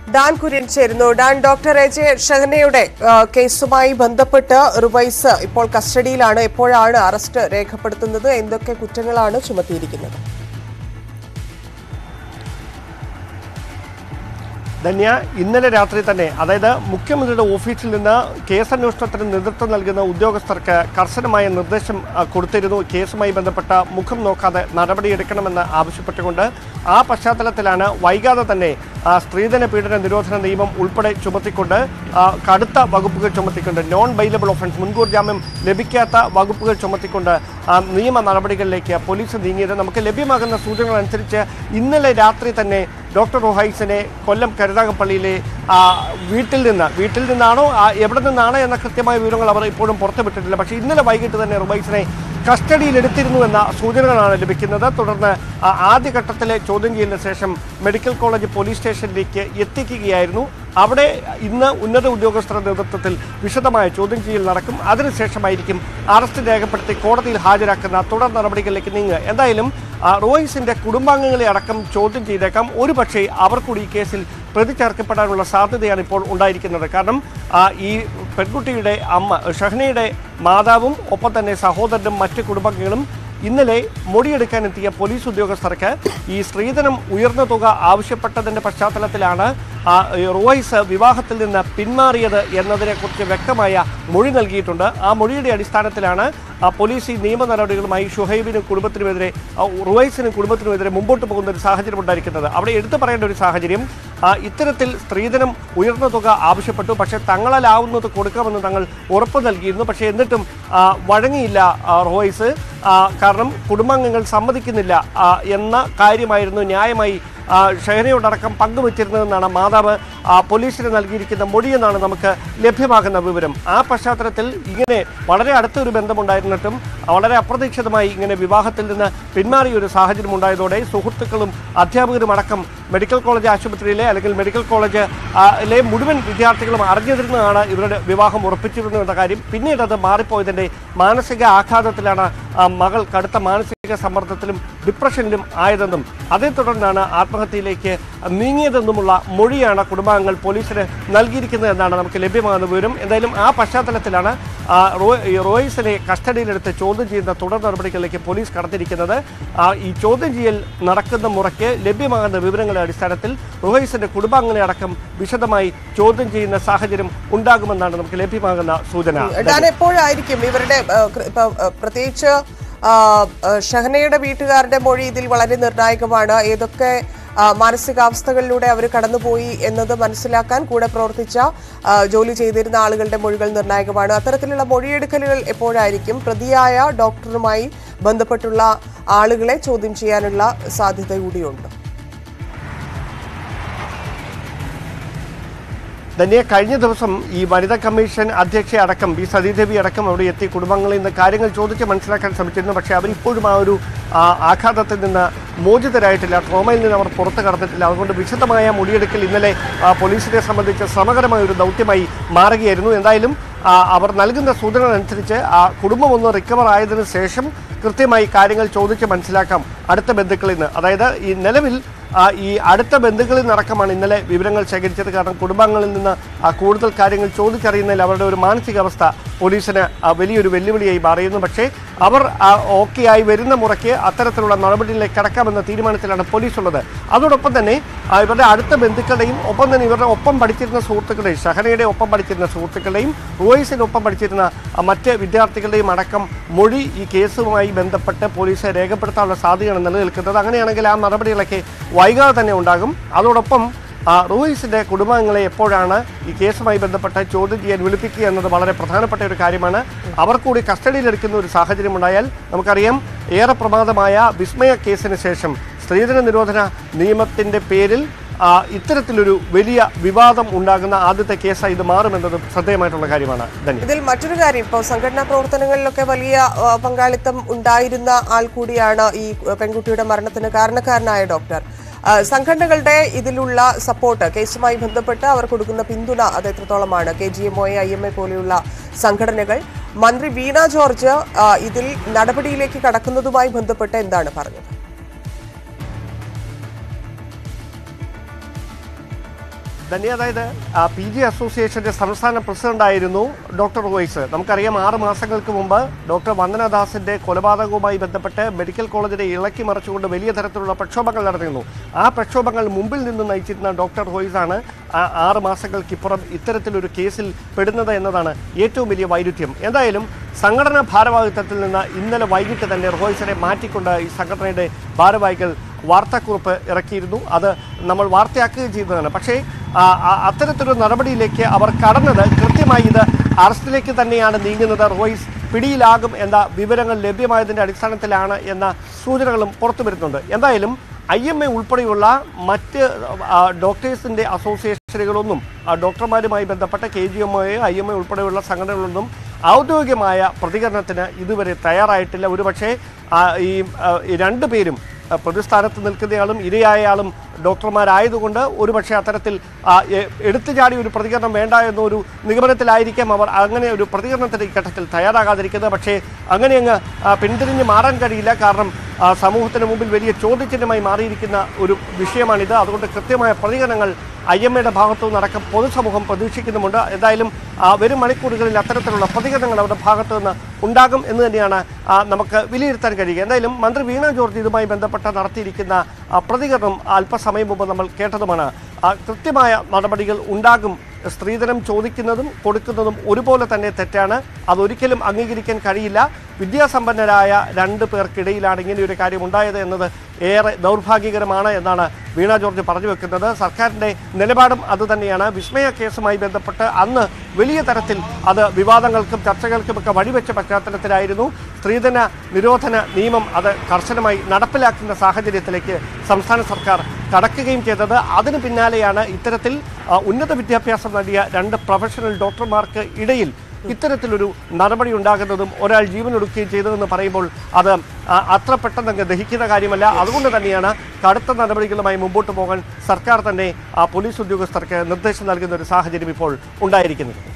Dan Kurian ചേരുന്നു Dan doctor A J ഷഹനയുടെ ആ, കേസുമായി ബന്ധപ്പെട്ട് റുവൈസ് ഇപ്പോൾ കസ്റ്റഡിയിലാണ് എപ്പോഴാണ് അറസ്റ്റ് രേഖപ്പെടുത്തുന്നത് എന്തൊക്കെ കുറ്റങ്ങളാണ് ചുമത്തിയിരിക്കുന്നത് ധന്യ ഇന്നലെ രാത്രി തന്നെ അതായത് മുഖ്യമന്ത്രിയുടെ ഓഫീസിൽ നിന്ന് കേസന്വേഷണത്തിന് നേതൃത്വം നൽകുന്ന ഉദ്യോഗസ്ഥർക്ക് കർശനമായ നിർദ്ദേശം ആ, കൊടുത്തിരുന്നു കേസുമായി ബന്ധപ്പെട്ട മുഖം നോക്കാതെ നടപടിയെടുക്കണമെന്ന് ആവശ്യപ്പെട്ടുകൊണ്ട് ആ പശ്ചാത്തലത്തിലാണ് വൈകാതെ തന്നെ ആ, സ്ത്രീധന പീഡന നിരോധന നിയമം ഉൾപ്പെടെ ചുമത്തിക്കൊണ്ട് ആ, കടുത്ത വകുപ്പുകൾ ചുമത്തിക്കൊണ്ട് നോൺ ബൈലബിൾ ഒഫൻസ് മുൻകൂർ ജാമ്യം ലഭിക്കാത്ത വകുപ്പുകൾ ചുമത്തിക്കൊണ്ട് ആ, നിയമ നടപടികളിലേക്ക് പോലീസ് നീങ്ങിയത് നമുക്ക് ലഭ്യമാകുന്ന സൂചനകൾ അനുസരിച്ച് ഇന്നലെ രാത്രി തന്നെ ഡോക്ടർ റോഹൈസിനെ കൊല്ലം കരുനാഗപ്പള്ളിയിലെ ആ, വീട്ടിൽ നിന്ന് വീട്ടിൽ നിന്നാണോ ആ, എവിടെ നിന്നാണ് എന്ന കൃത്യമായ വിവരങ്ങൾ അവർ ഇപ്പോഴും പുറത്തുവിട്ടിട്ടില്ല പക്ഷേ ഇന്നലെ വൈകിട്ട് തന്നെ റുബൈസിനെ കസ്റ്റഡിയിലെടുത്തിരുന്നു എന്ന സൂചനകളാണ് ലഭിക്കുന്നത് തുടർന്ന് ആ, ആദ്യഘട്ടത്തിലെ ചോദ്യം ചെയ്യലിന് ശേഷം മെഡിക്കൽ കോളേജ് പോലീസ് സ്റ്റേഷനിലേക്ക് എത്തിക്കുകയായിരുന്നു അവിടെ ഇന്ന് ഉന്നത ഉദ്യോഗസ്ഥരുടെ നേതൃത്വത്തിൽ വിശദമായ ചോദ്യം ചെയ്യൽ നടക്കും അതിനുശേഷമായിരിക്കും അറസ്റ്റ് രേഖപ്പെടുത്തി കോടതിയിൽ ഹാജരാക്കുന്ന തുടർ നടപടികളിലേക്ക് നീങ്ങുക എന്തായാലും ആ, റോയിസിന്റെ കുടുംബാംഗങ്ങളെ അടക്കം ചോദ്യം ചെയ്തേക്കാം ഒരുപക്ഷെ അവർ കൂടി ഈ കേസിൽ പ്രതി ചേർക്കപ്പെടാനുള്ള സാധ്യതയാണ് ഇപ്പോൾ ഉണ്ടായിരിക്കുന്നത് കാരണം ആ, ഈ പെൺകുട്ടിയുടെ അമ്മ ഷഹ്നയുടെ മാതാവും ഒപ്പം തന്നെ സഹോദരനും മറ്റ് കുടുംബാംഗങ്ങളും ഇന്നലെ മൊഴിയെടുക്കാനെത്തിയ പോലീസ് ഉദ്യോഗസ്ഥർക്ക് ഈ സ്ത്രീധനം ഉയർന്ന തുക ആവശ്യപ്പെട്ടതിന്റെ പശ്ചാത്തലത്തിലാണ് ആ, ഈ റോയ്സ് വിവാഹത്തിൽ നിന്ന് പിന്മാറിയത് എന്നതിനെക്കുറിച്ച് വ്യക്തമായ മൊഴി നൽകിയിട്ടുണ്ട് ആ മൊഴിയുടെ അടിസ്ഥാനത്തിലാണ് ആ, പോലീസ് ഈ നിയമ നടപടികളുമായി ഷുഹൈബിനും കുടുംബത്തിനുമെതിരെ ആ, റുവൈസിനും കുടുംബത്തിനുമെതിരെ മുമ്പോട്ട് പോകുന്ന ഒരു സാഹചര്യം ഉണ്ടായിരിക്കുന്നത് അവിടെ എടുത്തു പറയേണ്ട ഒരു സാഹചര്യം ആ, ഇത്തരത്തിൽ സ്ത്രീധനം ഉയർന്ന തുക ആവശ്യപ്പെട്ടു പക്ഷേ തങ്ങളാലാവുന്നത് കൊടുക്കാമെന്ന് തങ്ങൾ ഉറപ്പ് നൽകിയിരുന്നു പക്ഷേ എന്നിട്ടും ആ, വഴങ്ങിയില്ല ആ, റോയ്സ് ആ, കാരണം കുടുംബാംഗങ്ങൾ സമ്മതിക്കുന്നില്ല ആ, എന്ന കാര്യമായിരുന്നു ന്യായമായി ആ, ഷഹനയോടക്കം പങ്കുവച്ചിരുന്നതെന്നാണ് മാതാവ് ആ, പോലീസിന് നൽകിയിരിക്കുന്ന മൊഴിയെന്നാണ് നമുക്ക് ലഭ്യമാകുന്ന വിവരം ആ പശ്ചാത്തലത്തിൽ ഇങ്ങനെ വളരെ അടുത്തൊരു ബന്ധമുണ്ടായിരുന്നിട്ടും വളരെ അപ്രതീക്ഷിതമായി ഇങ്ങനെ വിവാഹത്തിൽ നിന്ന് പിന്മാറിയ ഒരു സാഹചര്യം ഉണ്ടായതോടെ സുഹൃത്തുക്കളും അധ്യാപകരും അടക്കം മെഡിക്കൽ കോളേജ് ആശുപത്രിയിലെ അല്ലെങ്കിൽ മെഡിക്കൽ കോളേജ് ആ, ലെ മുഴുവൻ വിദ്യാർത്ഥികളും അറിഞ്ഞിരുന്നതാണ് ഇവരുടെ വിവാഹം ഉറപ്പിച്ചിരുന്നു എന്ന കാര്യം പിന്നീട് അത് മാറിപ്പോയതിൻ്റെ മാനസിക ആഘാതത്തിലാണ് ആ, മകൾ കടുത്ത മാനസിക സമ്മർദ്ദത്തിലും ഡിപ്രഷനിലും ആയതെന്നും അതേ തുടർന്നാണ് ആത്മഹത്യയിലേക്ക് നീങ്ങിയതെന്നുമുള്ള മൊഴിയാണ് കുടുംബാംഗങ്ങൾ പോലീസിന് നൽകിയിരിക്കുന്നത് എന്നാണ് നമുക്ക് ലഭ്യമാകുന്ന വിവരം എന്തായാലും ആ പശ്ചാത്തലത്തിലാണ് ആ, റോ- ഈ റോയ്സിനെ കസ്റ്റഡിയിലെടുത്ത് ചോദ്യം ചെയ്യുന്ന തുടർ നടപടികളിലേക്ക് പോലീസ് കടന്നിരിക്കുന്നത് ആ, ഈ ചോദ്യം ചെയ്യൽ നടക്കുന്ന മുറയ്ക്ക് ലഭ്യമാകുന്ന വിവരങ്ങളുടെ അടിസ്ഥാനത്തിൽ റോയ്സിന്റെ കുടുംബാംഗങ്ങളെ അടക്കം വിശദമായി ചോദ്യം ചെയ്യുന്ന സാഹചര്യം ഉണ്ടാകുമെന്നാണ് നമുക്ക് ലഭ്യമാകുന്ന സൂചന ഡാൻ എപ്പോഴായിരിക്കും ഇവരുടെ ആ, കൃ- ഇപ്പൊ, ആ, പ്രത്യേകിച്ച് ആ, ആ, ഷഹനയുടെ വീട്ടുകാരുടെ മൊഴി ഇതിൽ വളരെ നിർണായകമാണ് ഏതൊക്കെ ആ, മാനസികാവസ്ഥകളിലൂടെ അവർ കടന്നുപോയി എന്നത് മനസ്സിലാക്കാൻ കൂടെ പ്രവർത്തിച്ച ആ, ജോലി ചെയ്തിരുന്ന ആളുകളുടെ മൊഴികൾ നിർണായകമാണ് അത്തരത്തിലുള്ള മൊഴിയെടുക്കലുകൾ എപ്പോഴായിരിക്കും പ്രതിയായ ഡോക്ടറുമായി ബന്ധപ്പെട്ടുള്ള ആളുകളെ ചോദ്യം ചെയ്യാനുള്ള സാധ്യത കൂടിയുണ്ട് ധന്യ കഴിഞ്ഞ ദിവസം ഈ വനിതാ കമ്മീഷൻ അധ്യക്ഷ അടക്കം ബി സതീദേവി അടക്കം അവിടെ എത്തി കുടുംബങ്ങളിൽ നിന്ന് കാര്യങ്ങൾ ചോദിച്ച് മനസ്സിലാക്കാൻ ശ്രമിച്ചിരുന്നു പക്ഷേ അവരിപ്പോഴും ആ ഒരു ആ, ആഘാതത്തിൽ നിന്ന് മോചിതരായിട്ടില്ല ട്രോമയിൽ നിന്ന് അവർ പുറത്തു കടന്നിട്ടില്ല അതുകൊണ്ട് വിശദമായ മൊഴിയെടുക്കൽ ഇന്നലെ ആ, പോലീസിനെ സംബന്ധിച്ച് ശ്രമകരമായ ഒരു ദൗത്യമായി മാറുകയായിരുന്നു എന്തായാലും ആ, അവർ നൽകുന്ന സൂചനകൾ അനുസരിച്ച് ആ കുടുംബം ഒന്ന് റിക്കവർ ആയതിനു ശേഷം കൃത്യമായി കാര്യങ്ങൾ ചോദിച്ച് മനസ്സിലാക്കാം അടുത്ത ബന്ധുക്കളിൽ നിന്ന് അതായത് ഈ നിലവിൽ ആ, ഈ അടുത്ത ബന്ധുക്കളിൽ നിന്നടക്കമാണ് ഇന്നലെ വിവരങ്ങൾ ശേഖരിച്ചത് കാരണം കുടുംബാംഗങ്ങളിൽ നിന്ന് ആ, കൂടുതൽ കാര്യങ്ങൾ ചോദിച്ചറിയുന്നതിൽ അവരുടെ ഒരു മാനസികാവസ്ഥ പോലീസിന് ആ, വലിയൊരു വെല്ലുവിളിയായി മാറിയിരുന്നു പക്ഷേ അവർ ഓക്കെ ആയി വരുന്ന മുറയ്ക്ക് അത്തരത്തിലുള്ള നടപടികളിലേക്ക് കടക്കാമെന്ന തീരുമാനത്തിലാണ് പോലീസ് ഉള്ളത് അതോടൊപ്പം തന്നെ ആ, ഇവരുടെ അടുത്ത ബന്ധുക്കളുടെയും ഒപ്പം തന്നെ ഇവരുടെ ഒപ്പം പഠിച്ചിരുന്ന സുഹൃത്തുക്കളുടെയും ഷഹനയുടെ ഒപ്പം പഠിച്ചിരുന്ന സുഹൃത്തുക്കളുടെയും റോയിസിന് ഒപ്പം പഠിച്ചിരുന്ന ആ, മറ്റ് വിദ്യാർത്ഥികളുടെയും അടക്കം മൊഴി ഈ കേസുമായി ബന്ധപ്പെട്ട് പോലീസ് രേഖപ്പെടുത്താനുള്ള സാധ്യതയാണ് നിലനിൽക്കുന്നത് അങ്ങനെയാണെങ്കിൽ ആ നടപടികളൊക്കെ വൈകാതെ തന്നെ ഉണ്ടാകും അതോടൊപ്പം ആ, റൂയിസിന്റെ കുടുംബാംഗങ്ങളെ എപ്പോഴാണ് ഈ കേസുമായി ബന്ധപ്പെട്ട് ചോദ്യം ചെയ്യാൻ വിളിപ്പിക്കുക എന്നത് വളരെ പ്രധാനപ്പെട്ട ഒരു കാര്യമാണ് അവർ കൂടി കസ്റ്റഡിയിലെടുക്കുന്ന ഒരു സാഹചര്യം ഉണ്ടായാൽ നമുക്കറിയാം ഏറെ പ്രമാദമായ വിസ്മയ കേസിന് ശേഷം സ്ത്രീധന നിരോധന നിയമത്തിന്റെ പേരിൽ ആ, ഇത്തരത്തിലൊരു വലിയ വിവാദം ഉണ്ടാകുന്ന ആദ്യത്തെ കേസായി ഇത് മാറുമെന്നത് ശ്രദ്ധേയമായിട്ടുള്ള കാര്യമാണ് ധന്യ ഇതിൽ മറ്റൊരു കാര്യം ഇപ്പോൾ സംഘടനാ പ്രവർത്തനങ്ങളിലൊക്കെ വലിയ ആ, പങ്കാളിത്തം ഉണ്ടായിരുന്ന ആൾ കൂടിയാണ് ഈ പെൺകുട്ടിയുടെ മരണത്തിന് കാരണക്കാരനായ ഡോക്ടർ ആ, സംഘടനകളുടെ ഇതിലുള്ള സപ്പോർട്ട് കേസുമായി ബന്ധപ്പെട്ട് അവർ കൊടുക്കുന്ന പിന്തുണ അത് എത്രത്തോളമാണ് K G M O I M A പോലെയുള്ള സംഘടനകൾ മന്ത്രി വീണ ജോർജ് ആ, ഇതിൽ നടപടിയിലേക്ക് കടക്കുന്നതുമായി ബന്ധപ്പെട്ട് എന്താണ് പറഞ്ഞത് തന്നെ അതായത് പി ജി അസോസിയേഷന്റെ സംസ്ഥാന പ്രസിഡന്റായിരുന്നു ഡോക്ടർ റോയ്സ് നമുക്കറിയാം ആറ് മാസങ്ങൾക്ക് മുമ്പ് ഡോക്ടർ വന്ദനദാസിന്റെ കൊലപാതകവുമായി ബന്ധപ്പെട്ട് മെഡിക്കൽ കോളേജിനെ ഇളക്കി മറിച്ചുകൊണ്ട് വലിയ തരത്തിലുള്ള പ്രക്ഷോഭങ്ങൾ നടന്നിരുന്നു ആ പ്രക്ഷോഭങ്ങൾ മുമ്പിൽ നിന്ന് നയിച്ചിരുന്ന ഡോക്ടർ റോയ്സ് ആണ് ആ ആറ് മാസങ്ങൾക്കിപ്പുറം ഇത്തരത്തിലൊരു കേസിൽ പെടുന്നത് എന്നതാണ് ഏറ്റവും വലിയ വൈരുദ്ധ്യം എന്തായാലും സംഘടനാ ഭാരവാഹിത്വത്തിൽ നിന്ന് ഇന്നലെ വൈകിട്ട് തന്നെ റോയ്സിനെ മാറ്റിക്കൊണ്ട് ഈ സംഘടനയുടെ ഭാരവാഹികൾ വാർത്താക്കുറിപ്പ് ഇറക്കിയിരുന്നു അത് നമ്മൾ വാർത്തയാക്കുകയും ചെയ്തതാണ് പക്ഷേ ആ, ആ, അത്തരത്തിലൊരു നടപടിയിലേക്ക് അവർ കടന്നത് കൃത്യമായി ഇത് അറസ്റ്റിലേക്ക് തന്നെയാണ് നീങ്ങുന്നത് റോയ്സ് പിടിയിലാകും എന്ന വിവരങ്ങൾ ലഭ്യമായതിൻ്റെ അടിസ്ഥാനത്തിലാണ് എന്ന സൂചനകളും പുറത്തു വരുന്നുണ്ട് എന്തായാലും ഐ എം എ ഉൾപ്പെടെയുള്ള മറ്റ് ആ, ഡോക്ടേഴ്സിൻ്റെ അസോസിയേഷനുകളൊന്നും ആ, ഡോക്ടർമാരുമായി ബന്ധപ്പെട്ട K G M O I M A ഉൾപ്പെടെയുള്ള സംഘടനകളൊന്നും ഔദ്യോഗികമായ പ്രതികരണത്തിന് ഇതുവരെ തയ്യാറായിട്ടില്ല ഒരുപക്ഷെ ആ, ഈ ആ, ഈ രണ്ടു പേരും ആ, പ്രതിസ്ഥാനത്ത് നിൽക്കുന്നയാളും ഇരയായയാളും ഡോക്ടർമാരായതുകൊണ്ട് ഒരുപക്ഷെ അത്തരത്തിൽ ആ, എ- എടുത്തു ചാടി ഒരു പ്രതികരണം വേണ്ട എന്നൊരു നിഗമനത്തിലായിരിക്കാം അവർ അങ്ങനെ ഒരു പ്രതികരണത്തിന് ഈ ഘട്ടത്തിൽ തയ്യാറാകാതിരിക്കുന്നത് പക്ഷേ അങ്ങനെ അങ്ങ് ആ, പിന്തിരിഞ്ഞ് മാറാൻ കഴിയില്ല കാരണം ആ, സമൂഹത്തിന് മുമ്പിൽ വലിയ ചോദ്യചിഹ്നമായി മാറിയിരിക്കുന്ന ഒരു വിഷയമാണിത് അതുകൊണ്ട് കൃത്യമായ പ്രതികരണങ്ങൾ ഐ എം എയുടെ ഭാഗത്തു നിന്നടക്കം പൊതുസമൂഹം പ്രതീക്ഷിക്കുന്നുമുണ്ട് എന്തായാലും ആ, വരും മണിക്കൂറുകളിൽ അത്തരത്തിലുള്ള പ്രതികരണങ്ങൾ അവരുടെ ഭാഗത്തു നിന്ന് ഉണ്ടാകും എന്ന് തന്നെയാണ് ആ, നമുക്ക് വിലയിരുത്താൻ കഴിയുക എന്തായാലും മന്ത്രി വീണ ജോർജ് ഇതുമായി ബന്ധപ്പെട്ട് നടത്തിയിരിക്കുന്ന ആ, പ്രതികരണം അല്പസമയം മുമ്പ് നമ്മൾ കേട്ടതുമാണ് ആ, കൃത്യമായ നടപടികൾ ഉണ്ടാകും സ്ത്രീധനം ചോദിക്കുന്നതും കൊടുക്കുന്നതും ഒരുപോലെ തന്നെ തെറ്റാണ് അതൊരിക്കലും അംഗീകരിക്കാൻ കഴിയില്ല വിദ്യാസമ്പന്നരായ രണ്ട് പേർക്കിടയിലാണ് ഇങ്ങനെയൊരു കാര്യം ഉണ്ടായത് എന്നത് ഏറെ ദൗർഭാഗ്യകരമാണ് എന്നാണ് വീണ ജോർജ് പറഞ്ഞു വെക്കുന്നത് സർക്കാരിൻ്റെ നിലപാടും അതുതന്നെയാണ് വിസ്മയ കേസുമായി ബന്ധപ്പെട്ട് അന്ന് വലിയ തരത്തിൽ അത് വിവാദങ്ങൾക്കും ചർച്ചകൾക്കുമൊക്കെ വഴിവെച്ച പശ്ചാത്തലത്തിലായിരുന്നു സ്ത്രീധന നിരോധന നിയമം അത് കർശനമായി നടപ്പിലാക്കുന്ന സാഹചര്യത്തിലേക്ക് സംസ്ഥാന സർക്കാർ കടക്കുകയും ചെയ്തത് അതിന് പിന്നാലെയാണ് ഇത്തരത്തിൽ ആ, ഉന്നത വിദ്യാഭ്യാസം നേടിയ രണ്ട് പ്രൊഫഷണൽ ഡോക്ടർമാർക്ക് ഇടയിൽ ഇത്തരത്തിലൊരു നടപടി ഉണ്ടാകുന്നതും ഒരാൾ ജീവനൊടുക്കുകയും ചെയ്തതെന്ന് പറയുമ്പോൾ അത് ആ, അത്ര പെട്ടെന്ന് ദഹിക്കുന്ന കാര്യമല്ല അതുകൊണ്ട് തന്നെയാണ് കടുത്ത നടപടികളുമായി മുമ്പോട്ട് പോകാൻ സർക്കാർ തന്നെ ആ, പോലീസ് ഉദ്യോഗസ്ഥർക്ക് നിർദ്ദേശം നൽകുന്ന ഒരു സാഹചര്യം ഇപ്പോൾ ഉണ്ടായിരിക്കുന്നത്